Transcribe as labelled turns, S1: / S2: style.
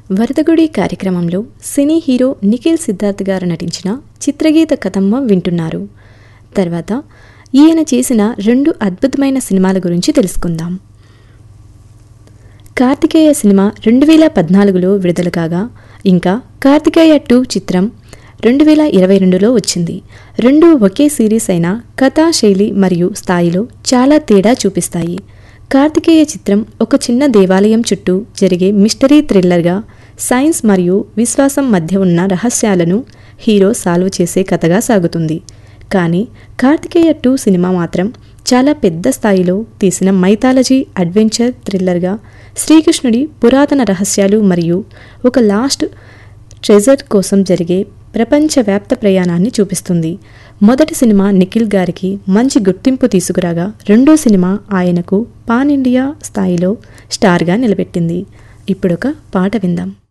S1: వరదగుడి కార్యక్రమంలో cine hero Nikhil Siddharth గారు నటించిన చిత్రగీత కథమ్మ వింటున్నారు తర్వాత ఈయన చేసిన రెండు అద్భుతమైన సినిమాల గురించి తెలుసుకుందాం కార్తికేయ సినిమా రెండు వేల పద్నాలుగులో విడుదల కాగా ఇంకా కార్తికేయ టూ చిత్రం రెండు వేల ఇరవై రెండులో వచ్చింది రెండు ఒకే సిరీస్ అయిన కథా శైలి మరియు స్థాయిలో చాలా తేడా చూపిస్తాయి కార్తికేయ చిత్రం ఒక చిన్న దేవాలయం చుట్టూ జరిగే మిస్టరీ థ్రిల్లర్గా సైన్స్ మరియు విశ్వాసం మధ్య ఉన్న రహస్యాలను హీరో సాల్వ్ చేసే కథగా సాగుతుంది కానీ కార్తికేయ టూ సినిమా మాత్రం చాలా పెద్ద స్థాయిలో తీసిన మైథాలజీ అడ్వెంచర్ థ్రిల్లర్గా శ్రీకృష్ణుడి పురాతన రహస్యాలు మరియు ఒక లాస్ట్ ట్రెజర్ కోసం జరిగే ప్రపంచవ్యాప్త ప్రయాణాన్ని చూపిస్తుంది మొదటి సినిమా నిఖిల్ గారికి మంచి గుర్తింపు తీసుకురాగా రెండో సినిమా ఆయనకు పాన్ ఇండియా స్థాయిలో స్టార్గా నిలబెట్టింది ఇప్పుడొక పాట విందాం